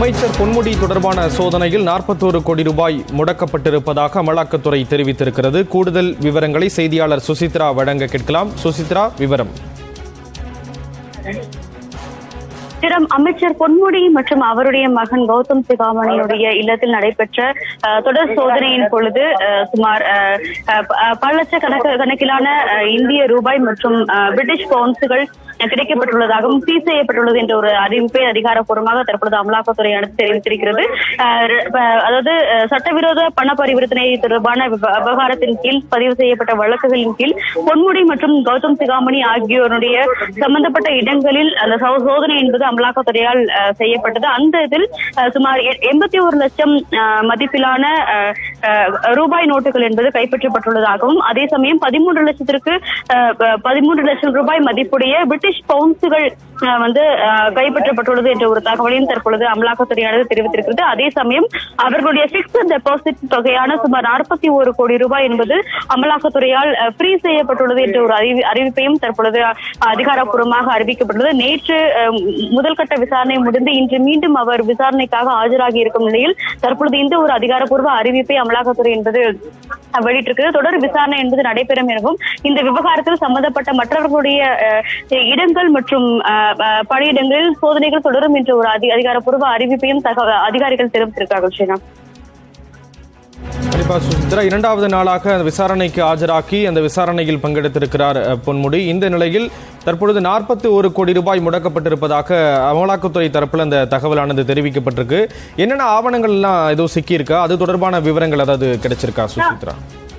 அமைச்சர் பொன்முடி தொடர்பான சோதனையில் நாற்பத்தோரு கோடி ரூபாய் முடக்கப்பட்டிருப்பதாக அமலாக்கத்துறை தெரிவித்திருக்கிறது கூடுதல் விவரங்களை செய்தியாளர் சுசித்ரா வழங்க கேட்கலாம் சுசித்ரா விவரம் திறம் அமைச்சர் பொன்முடி மற்றும் அவருடைய மகன் கௌதம் சிகாமணியுடைய இல்லத்தில் நடைபெற்ற அஹ், தொடர் சோதனையின் பொழுது அஹ், சுமார் அஹ், அஹ், ப- பல லட்சக்கணக்கு கணக்கிலான அஹ், இந்திய ரூபாய் மற்றும் அஹ், பிரிட்டிஷ் பவுன்ஸுகள் கிடைக்கப்பட்டுள்ளதாகவும் சீஸ் செய்யப்பட்டுள்ளது என்ற ஒரு அறிவிப்பை அதிகாரப்பூர்வமாக தற்பொழுது அமலாக்கத்துறை அடுத்து தெரிவித்திருக்கிறது அஹ், ர- ப- அதாவது அஹ், சட்டவிரோத பண பரிவர்த்தனை தொடர்பான விவ- விவகாரத்தின் கீழ் பதிவு செய்யப்பட்ட வழக்குகளின் கீழ் பொன்முடி மற்றும் கௌதம் சிகாமணி ஆகியோருடைய சம்பந்தப்பட்ட இடங்களில் அந்த சோ- சோதனை என்பது அமலாக்கத்துறையால் அஹ், செய்யப்பட்டது அந்த இதில் அஹ், சுமார் எண்பத்தி ஒரு லட்சம் அஹ், மதிப்பிலான அஹ், அஹ், ரூபாய் நோட்டுகள் என்பது கைப்பற்றப்பட்டுள்ளதாகவும் அதே சமயம் பதிமூன்று லட்சத்திற்கு அஹ், ப- பதிமூன்று லட்சம் ரூபாய் மதிப்புடைய பிரிட்டிஷ் பவுன்ஸுகள் அஹ், வந்து அஹ், கைப்பற்றப்பட்டுள்ளது என்ற ஒரு தகவலையும் தற்பொழுது அமலாக்கத்துறையானது தெரிவித்திருக்கிறது அதே சமயம் அவர்களுடைய பிக்ஸ்ட் டெபாசிட் தொகையான சுமார் நாற்பத்தி ஒரு கோடி ரூபாய் என்பது அமலாக்கத்துறையால் ஃப்ரீ செய்யப்பட்டுள்ளது என்ற ஒரு அறிவி அறிவிப்பையும் தற்பொழுது அஹ், அதிகாரப்பூர்வமாக அறிவிக்கப்பட்டுள்ளது நேற்று அஹ், முதல் கட்ட விசாரணை முடிந்து இன்று மீண்டும் அவர் விசாரணைக்காக ஆஜராகி இருக்கும் நிலையில் தற்பொழுது இந்த ஒரு அதிகாரப்பூர்வ அறிவிப்பை அமலாக்கத்துறை என்பது அஹ், வெளியிட்டிருக்கிறது தொடர் விசாரணை என்பது நடைபெறும் எனவும் இந்த விவகாரத்தில் சம்பந்தப்பட்ட மற்றவர்களுடைய அஹ், இடங்கள் மற்றும் அஹ், அஹ், பணியிடங்களில் சோதனைகள் தொடரும் என்ற ஒரு அதி- அதிகாரப்பூர்வ அறிவிப்பையும் தக- அதிகாரிகள் தெரிவித்திருக்கிறார்கள் ஸ்ரீனா கண்டிப்பா சுசித்ரா இரண்டாவது நாளாக அந்த விசாரணைக்கு ஆஜராக்கி அந்த விசாரணையில் பங்கெடுத்திருக்கிறார் அஹ், பொன்முடி இந்த நிலையில் தற்பொழுது நாற்பத்தி ஒரு கோடி ரூபாய் முடக்கப்பட்டிருப்பதாக அமலாக்கத்துறை தரப்பில் அந்த தகவலானது தெரிவிக்கப்பட்டிருக்கு என்னென்ன ஆவணங்கள் எல்லாம் ஏதோ சிக்கியிருக்கா அது தொடர்பான விவரங்கள் ஏதாவது கிடைச்சிருக்கா சுசித்ரா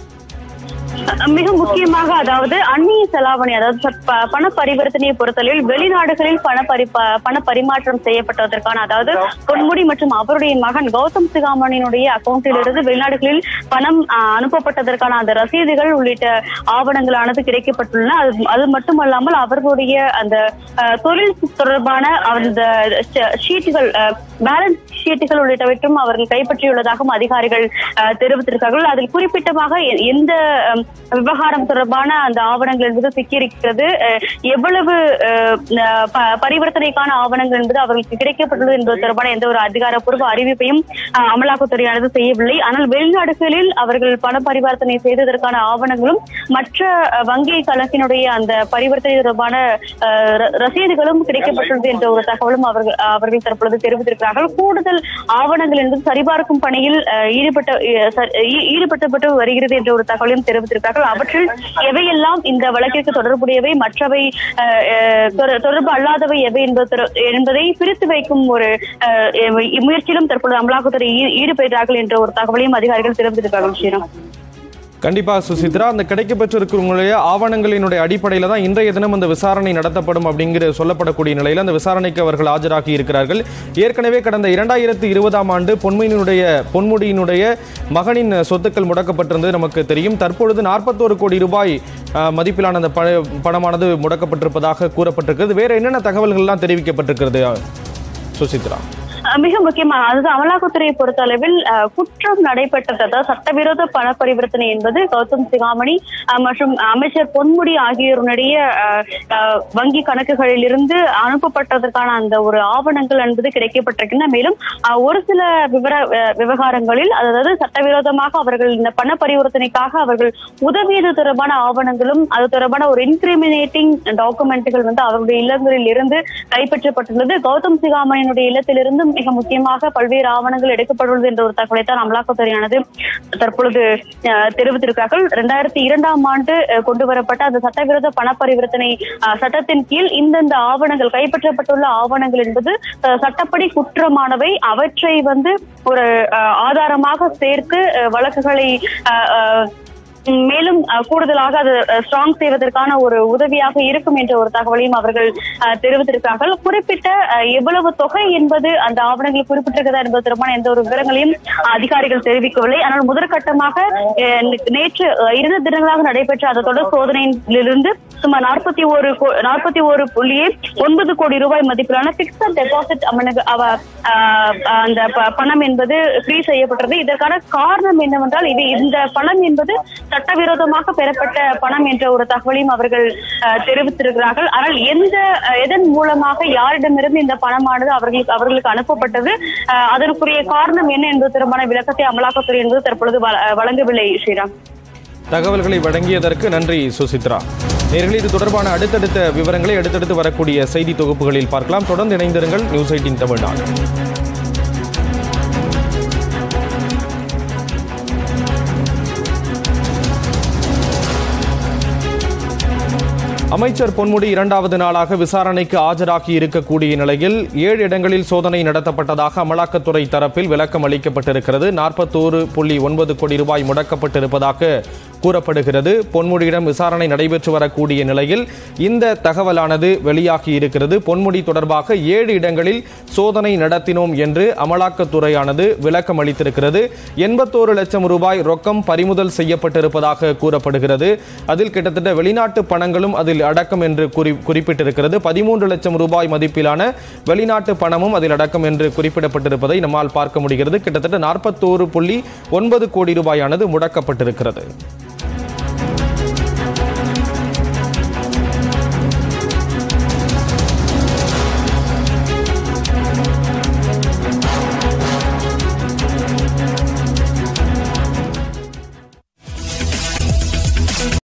மிக முக்கியமாக அதாவது அந்நிய செலாவணி அதாவது ச- ப- பண பரிவர்த்தனையை பொறுத்தளவில் வெளிநாடுகளில் பண பரி ப- பண பரிமாற்றம் செய்யப்பட்டதற்கான அதாவது பொன்முடி மற்றும் அவருடைய மகன் கௌதம் சிகாமணியினுடைய அக்கௌண்டில் இருந்து வெளிநாடுகளில் பணம் ஆ, அனுப்பப்பட்டதற்கான அந்த ரசீதுகள் உள்ளிட்ட ஆவணங்களானது கிடைக்கப்பட்டுள்ளன அது அது மட்டுமல்லாமல் அவர்களுடைய அந்த ஆ, தொழில் தொடர்பான அந்த ஷ- ஷீட்டுகள் பேலன்ஸ் ஷீட்டுகள் உள்ளிட்டவற்றும் அவர்கள் கைப்பற்றியுள்ளதாகவும் அதிகாரிகள் ஆ, தெரிவித்திருக்கிறார்கள் அதில் குறிப்பிட்டமாக எ- எந்த அம், விவகாரம் தொடர்பான அந்த ஆவணங்கள் என்பது சிக்கியிருக்கிறது அஹ், எவ்வளவு அஹ், அஹ், ப- பரிவர்த்தனைக்கான ஆவணங்கள் என்பது அவர்களுக்கு கிடைக்கப்பட்டுள்ளது என்பது தொடர்பான எந்த ஒரு அதிகாரப்பூர்வ அறிவிப்பையும் அஹ், அமலாக்கத்துறையானது செய்யவில்லை ஆனால் வெளிநாடுகளில் அவர்கள் பண பரிவர்த்தனை செய்ததற்கான ஆவணங்களும் மற்ற அஹ், வங்கி கணக்கினுடைய அந்த பரிவர்த்தனை தொடர்பான அஹ், ர- ரசீதுகளும் கிடைக்கப்பட்டுள்ளது என்ற ஒரு தகவலும் அவர்கள் அவர்கள் தற்பொழுது தெரிவித்திருக்கிறார்கள் கூடுதல் ஆவணங்கள் என்பது சரிபார்க்கும் பணியில் அஹ், ஈடுபட்ட அஹ், ச- ஈ- ஈடுபடுத்தப்பட்டு வருகிறது என்ற ஒரு தகவலையும் தெரிவித்திருக்கிறார்கள் அவற்றில் எவையெல்லாம் இந்த வழக்கிற்கு தொடர்புடையவை மற்றவை அஹ், அஹ், தொட- தொடர்பு அல்லாதவை எவை என்பது தொட- என்பதை பிரித்து வைக்கும் ஒரு அஹ், முயற்சியிலும் தற்பொழுது அமலாக்கத்துறை ஈ- ஈடுபடுகிறார்கள் என்ற ஒரு தகவலையும் அதிகாரிகள் தெரிவித்திருக்கிறார்கள் ஸ்ரீராம் கண்டிப்பா சுசித்ரா அந்த கிடைக்கப்பெற்றிருக்கிறவங்களுடைய ஆவணங்களினுடைய அடிப்படையில் தான் இன்றைய தினம் அந்த விசாரணை நடத்தப்படும் அப்படிங்கிற சொல்லப்படக்கூடிய நிலையில் அந்த விசாரணைக்கு அவர்கள் ஆஜராகி இருக்கிறார்கள் ஏற்கனவே கடந்த இரண்டாயிரத்தி இருபதாம் ஆண்டு பொன்முடியினுடைய பொன்முடியினுடைய மகனின் சொத்துக்கள் முடக்கப்பட்டிருந்தது நமக்கு தெரியும் தற்பொழுது நாற்பத்தோரு கோடி ரூபாய் அஹ், மதிப்பிலான அந்த பண- பணமானது முடக்கப்பட்டிருப்பதாக கூறப்பட்டிருக்கிறது வேற என்னென்ன தகவல்கள்லாம் தெரிவிக்கப்பட்டிருக்கிறது சுசித்ரா அஹ் மிக முக்கியமாக அதாவது அமலாக்கத்துறையை பொறுத்த அளவில் அஹ், குற்றம் நடைபெற்றது அதாவது சட்டவிரோத பண பரிவர்த்தனை என்பது கௌதம் சிகாமணி அஹ், மற்றும் அமைச்சர் பொன்முடி ஆகியோருடைய அஹ், அஹ், வங்கி கணக்குகளில் இருந்து அனுப்பப்பட்டதற்கான அந்த ஒரு ஆவணங்கள் என்பது கிடைக்கப்பட்டிருக்கின்றன மேலும் அஹ், ஒரு சில விவர அஹ், விவகாரங்களில் அதாவது சட்டவிரோதமாக அவர்கள் இந்த பண பரிவர்த்தனைக்காக அவர்கள் உதவியது தொடர்பான ஆவணங்களும் அது தொடர்பான ஒரு இன்கிரிமினேட்டிங் டாக்குமெண்ட்டுகள் வந்து அவருடைய இல்லங்களில் இருந்து கைப்பற்றப்பட்டுள்ளது கௌதம் சிகாமணியினுடைய இல்லத்திலிருந்து மிக முக்கியமாக பல்வேறு ஆவணங்கள் எடுக்கப்பட்டுள்ளது என்ற ஒரு தகவலை தான் அமலாக்கத்துறையானது தற்பொழுது அஹ், தெரிவித்திருக்கிறார்கள் இரண்டாயிரத்தி இரண்டாம் ஆண்டு அஹ், கொண்டு வரப்பட்ட அந்த சட்டவிரோத பண பரிவர்த்தனை அஹ், சட்டத்தின் கீழ் இந்தந்த ஆவணங்கள் கைப்பற்றப்பட்டுள்ள ஆவணங்கள் என்பது அஹ், சட்டப்படி குற்றமானவை அவற்றை வந்து ஒரு அஹ், ஆதாரமாக சேர்த்து அஹ், வழக்குகளை அஹ், அஹ், மேலும் அஹ், கூடுதலாக அது ஸ்ட்ராங் செய்வதற்கான ஒரு உதவியாக இருக்கும் என்ற ஒரு தகவலையும் அவர்கள் அஹ், தெரிவித்திருக்கிறார்கள் குறிப்பிட்ட அஹ், எவ்வளவு தொகை என்பது அந்த ஆவணங்கள் குறிப்பிட்டிருக்கிறதா என்பது தொடர்பான எந்த ஒரு விவரங்களையும் அதிகாரிகள் தெரிவிக்கவில்லை ஆனால் முதற்கட்டமாக அஹ், நேற்று அஹ், இரண்டு தினங்களாக நடைபெற்ற அந்த தொடர் சோதனையிலிருந்து சுமார் நாற்பத்தி ஒரு நாற்பத்தி ஒரு புள்ளியே ஒன்பது கோடி ரூபாய் மதிப்பிலான பிக்சட் டெபாசிட் அந்த ப- பணம் என்பது ஃப்ரீ செய்யப்பட்டது இதற்கான காரணம் என்னவென்றால் இது இந்த பணம் என்பது சட்டவிரோதமாக பெறப்பட்ட பணம் என்ற ஒரு தகவலையும் அவர்கள் அஹ், தெரிவித்திருக்கிறார்கள் ஆனால் எந்த அஹ், எதன் மூலமாக யாரிடமிருந்து இந்த பணமானது அவர்களுக்கு அவர்களுக்கு அனுப்பப்பட்டது அஹ், அதற்குரிய காரணம் என்ன என்பது தொடர்பான விளக்கத்தை அமலாக்கத்துறை என்பது தற்பொழுது வழ- அஹ், வழங்கவில்லை ஸ்ரீராம் தகவல்களை வழங்கியதற்கு நன்றி சுசித்ரா நேர்களே இது தொடர்பான அடுத்தடுத்த விவரங்களை அடுத்தடுத்து வரக்கூடிய செய்தி தொகுப்புகளில் பார்க்கலாம் தொடர்ந்து இணைந்திருங்கள் நியூஸ் எயிட்டின் தமிழ்நாடு அமைச்சர் பொன்முடி இரண்டாவது நாளாக விசாரணைக்கு ஆஜராகி இருக்கக்கூடிய நிலையில் ஏழு இடங்களில் சோதனை நடத்தப்பட்டதாக அமலாக்கத்துறை தரப்பில் விளக்கம் அளிக்கப்பட்டிருக்கிறது நாற்பத்தோரு புள்ளி ஒன்பது கோடி ரூபாய் முடக்கப்பட்டிருப்பதாக கூறப்படுகிறது பொன்முடியிடம் விசாரணை நடைபெற்று வரக்கூடிய நிலையில் இந்த தகவலானது வெளியாகி இருக்கிறது பொன்முடி தொடர்பாக ஏழு இடங்களில் சோதனை நடத்தினோம் என்று அமலாக்கத்துறையானது விளக்கம் அளித்திருக்கிறது எண்பத்தோரு லட்சம் ரூபாய் ரொக்கம் பறிமுதல் செய்யப்பட்டிருப்பதாக கூறப்படுகிறது அதில் கிட்டத்தட்ட வெளிநாட்டு பணங்களும் அதில் அடக்கம் என்று குறி குறிப்பிட்டிருக்கிறது பதிமூன்று லட்சம் ரூபாய் மதிப்பிலான வெளிநாட்டு பணமும் அதில் அடக்கம் என்று குறிப்பிடப்பட்டிருப்பதை நம்மால் பார்க்க முடிகிறது கிட்டத்தட்ட நாற்பத்தோரு புள்ளி ஒன்பது கோடி ரூபாயானது முடக்கப்பட்டிருக்கிறது